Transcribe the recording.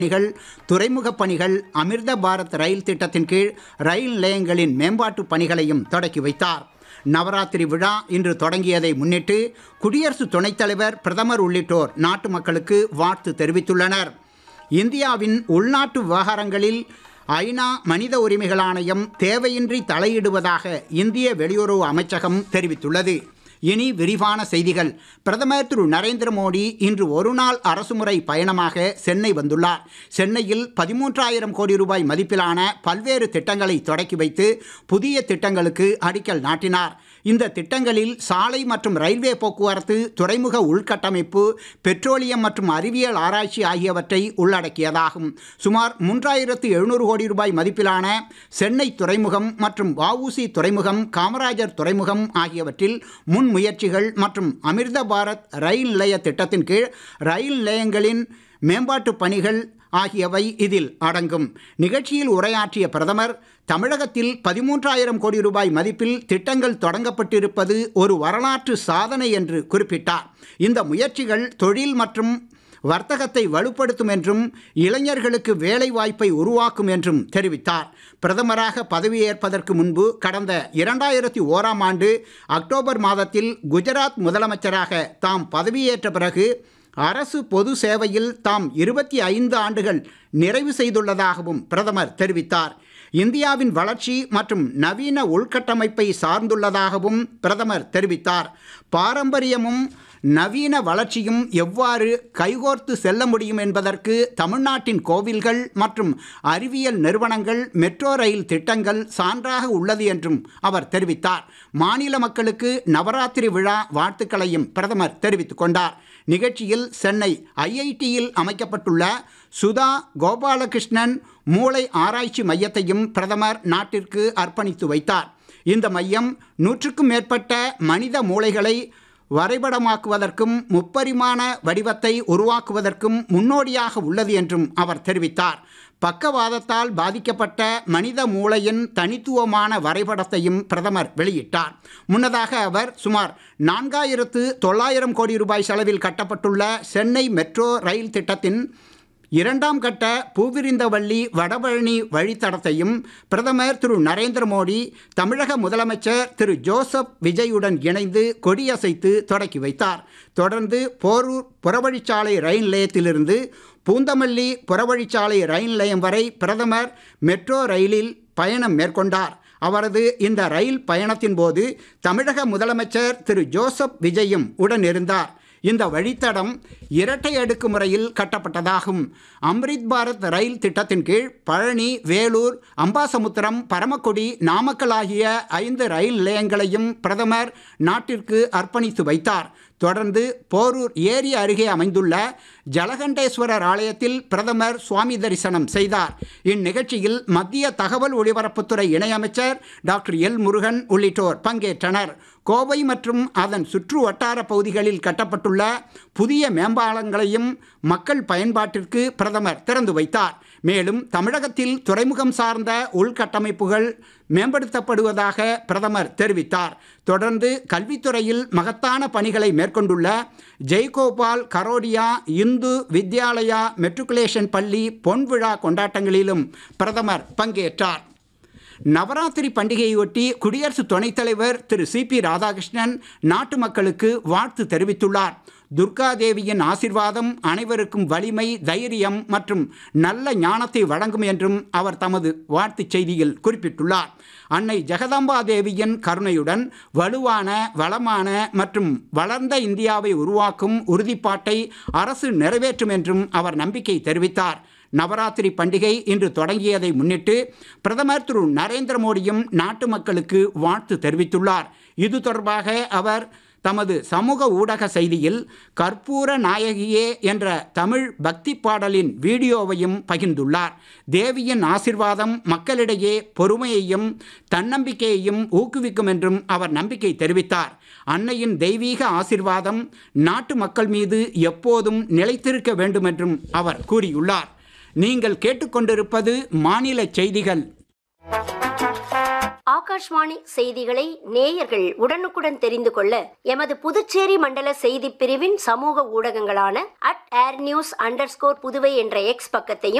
பணிகள் துறைமுகப் பணிகள் அமிர்த பாரத் ரயில் திட்டத்தின் கீழ் ரயில் நிலையங்களின் மேம்பாட்டு பணிகளையும் தொடக்கி வைத்தார் நவராத்திரி விழா இன்று தொடங்கியதை முன்னிட்டு குடியரசு துணைத் தலைவர் பிரதமர் உள்ளிட்டோர் நாட்டு மக்களுக்கு வாழ்த்து தெரிவித்துள்ளனர் இந்தியாவின் உள்நாட்டு விவகாரங்களில் ஐநா மனித உரிமைகள் ஆணையம் தேவையின்றி தலையிடுவதாக இந்திய வெளியுறவு அமைச்சகம் தெரிவித்துள்ளது இனி விரிவான செய்திகள் பிரதமர் திரு நரேந்திர மோடி இன்று ஒருநாள் அரசுமுறை பயணமாக சென்னை வந்துள்ளார் சென்னையில் பதிமூன்றாயிரம் கோடி ரூபாய் மதிப்பிலான பல்வேறு திட்டங்களை தொடக்கி வைத்து புதிய திட்டங்களுக்கு அடிக்கல் நாட்டினார் இந்த திட்டங்களில் சாலை மற்றும் ரயில்வே போக்குவரத்து துறைமுக உள்கட்டமைப்பு பெட்ரோலியம் மற்றும் அறிவியல் ஆராய்ச்சி ஆகியவற்றை உள்ளடக்கியதாகும் சுமார் மூன்றாயிரத்து எழுநூறு கோடி ரூபாய் மதிப்பிலான சென்னை துறைமுகம் மற்றும் வஉசி துறைமுகம் காமராஜர் துறைமுகம் ஆகியவற்றில் முன்முயற்சிகள் மற்றும் அமிர்த பாரத் ரயில் நிலைய திட்டத்தின் கீழ் ரயில் நிலையங்களின் மேம்பாட்டு பணிகள் ஆகியவை இதில் அடங்கும் நிகழ்ச்சியில் உரையாற்றிய பிரதமர் தமிழகத்தில் பதிமூன்றாயிரம் கோடி ரூபாய் மதிப்பில் திட்டங்கள் தொடங்கப்பட்டிருப்பது ஒரு வரலாற்று சாதனை என்று குறிப்பிட்டார் இந்த முயற்சிகள் தொழில் மற்றும் வர்த்தகத்தை வலுப்படுத்தும் என்றும் இளைஞர்களுக்கு வேலை வாய்ப்பை உருவாக்கும் என்றும் தெரிவித்தார் பிரதமராக பதவியேற்பதற்கு முன்பு கடந்த இரண்டாயிரத்தி ஓராம் ஆண்டு அக்டோபர் மாதத்தில் குஜராத் முதலமைச்சராக தாம் பதவியேற்ற பிறகு அரசு பொது சேவையில் தாம் இருபத்தி ஐந்து ஆண்டுகள் நிறைவு செய்துள்ளதாகவும் பிரதமர் தெரிவித்தார் இந்தியாவின் வளர்ச்சி மற்றும் நவீன உள்கட்டமைப்பை சார்ந்துள்ளதாகவும் பிரதமர் தெரிவித்தார் பாரம்பரியமும் நவீன வளர்ச்சியும் எவ்வாறு கைகோர்த்து செல்ல முடியும் என்பதற்கு தமிழ்நாட்டின் கோவில்கள் மற்றும் அறிவியல் நிறுவனங்கள் மெட்ரோ ரயில் திட்டங்கள் சான்றாக உள்ளது என்றும் அவர் தெரிவித்தார் மாநில மக்களுக்கு நவராத்திரி விழா வாழ்த்துக்களையும் பிரதமர் தெரிவித்துக் கொண்டார் நிகழ்ச்சியில் சென்னை ஐஐடியில் அமைக்கப்பட்டுள்ள சுதா கோபாலகிருஷ்ணன் மூளை ஆராய்ச்சி மையத்தையும் பிரதமர் நாட்டிற்கு அர்ப்பணித்து வைத்தார் இந்த மையம் நூற்றுக்கும் மேற்பட்ட மனித மூளைகளை வரைபடமாக்குவதற்கும் முப்பரிமாண வடிவத்தை உருவாக்குவதற்கும் முன்னோடியாக உள்ளது என்றும் அவர் தெரிவித்தார் பக்கவாதத்தால் பாதிக்கப்பட்ட மனித மூளையின் தனித்துவமான வரைபடத்தையும் பிரதமர் வெளியிட்டார் முன்னதாக அவர் சுமார் நான்காயிரத்து தொள்ளாயிரம் கோடி ரூபாய் செலவில் கட்டப்பட்டுள்ள சென்னை மெட்ரோ ரயில் திட்டத்தின் இரண்டாம் கட்ட பூவிரிந்தவள்ளி வடபழனி வழித்தடத்தையும் பிரதமர் திரு நரேந்திர மோடி தமிழக முதலமைச்சர் திரு ஜோசப் விஜயுடன் இணைந்து கொடியசைத்து தொடக்கி வைத்தார் தொடர்ந்து போரூர் புறவழிச்சாலை ரயில் நிலையத்திலிருந்து பூந்தமல்லி புறவழிச்சாலை ரயில் நிலையம் வரை பிரதமர் மெட்ரோ ரயிலில் பயணம் மேற்கொண்டார் அவரது இந்த ரயில் பயணத்தின் போது தமிழக முதலமைச்சர் திரு ஜோசப் விஜயும் உடன் இருந்தார் இந்த வழித்தடம் இரட்டை அடுக்கு முறையில் கட்டப்பட்டதாகும் அம்ரித் பாரத் ரயில் திட்டத்தின் கீழ் பழனி வேலூர் அம்பாசமுத்திரம் பரமக்குடி நாமக்கல் ஆகிய ஐந்து ரயில் நிலையங்களையும் பிரதமர் நாட்டிற்கு அர்ப்பணித்து வைத்தார் தொடர்ந்து போரூர் ஏரி அருகே அமைந்துள்ள ஜலகண்டேஸ்வரர் ஆலயத்தில் பிரதமர் சுவாமி தரிசனம் செய்தார் இந்நிகழ்ச்சியில் மத்திய தகவல் ஒலிபரப்புத்துறை இணையமைச்சர் டாக்டர் எல் முருகன் உள்ளிட்டோர் பங்கேற்றனர் கோவை மற்றும் அதன் சுற்று வட்டார பகுதிகளில் கட்டப்பட்டுள்ள புதிய மேம்பாலங்களையும் மக்கள் பயன்பாட்டிற்கு பிரதமர் திறந்து வைத்தார் மேலும் தமிழகத்தில் துறைமுகம் சார்ந்த உள்கட்டமைப்புகள் மேம்படுத்தப்படுவதாக பிரதமர் தெரிவித்தார் தொடர்ந்து கல்வித்துறையில் மகத்தான பணிகளை மேற்கொண்டுள்ள ஜெய்கோபால் கரோடியா இந்து வித்யாலயா மெட்ரிகுலேஷன் பள்ளி பொன்விழா கொண்டாட்டங்களிலும் பிரதமர் பங்கேற்றார் நவராத்திரி பண்டிகையொட்டி குடியரசு துணைத் தலைவர் திரு சி பி ராதாகிருஷ்ணன் நாட்டு மக்களுக்கு வாழ்த்து தெரிவித்துள்ளார் துர்கா தேவியின் ஆசிர்வாதம் அனைவருக்கும் வலிமை தைரியம் மற்றும் நல்ல ஞானத்தை வழங்கும் என்றும் அவர் தமது வாழ்த்துச் செய்தியில் குறிப்பிட்டுள்ளார் அன்னை ஜெகதாம்பா தேவியின் கருணையுடன் வலுவான வளமான மற்றும் வளர்ந்த இந்தியாவை உருவாக்கும் உறுதிப்பாட்டை அரசு நிறைவேற்றும் என்றும் அவர் நம்பிக்கை தெரிவித்தார் நவராத்திரி பண்டிகை இன்று தொடங்கியதை முன்னிட்டு பிரதமர் திரு நரேந்திர மோடியும் நாட்டு மக்களுக்கு வாழ்த்து தெரிவித்துள்ளார் இது தொடர்பாக அவர் தமது சமூக ஊடக செய்தியில் கற்பூர நாயகியே என்ற தமிழ் பக்தி பாடலின் வீடியோவையும் பகிர்ந்துள்ளார் தேவியின் ஆசிர்வாதம் மக்களிடையே பொறுமையையும் தன்னம்பிக்கையையும் ஊக்குவிக்கும் என்றும் அவர் நம்பிக்கை தெரிவித்தார் அன்னையின் தெய்வீக ஆசிர்வாதம் நாட்டு மக்கள் மீது எப்போதும் நிலைத்திருக்க வேண்டும் என்றும் அவர் கூறியுள்ளார் நீங்கள் கேட்டுக்கொண்டிருப்பது மாநில செய்திகள் ஆகாஷ் ஆகாஷ்வாணி செய்திகளை நேயர்கள் உடனுக்குடன் தெரிந்து கொள்ள எமது புதுச்சேரி மண்டல செய்தி பிரிவின் சமூக ஊடகங்களான at air news under Puduvai என்ற எக்ஸ் பக்கத்தையும்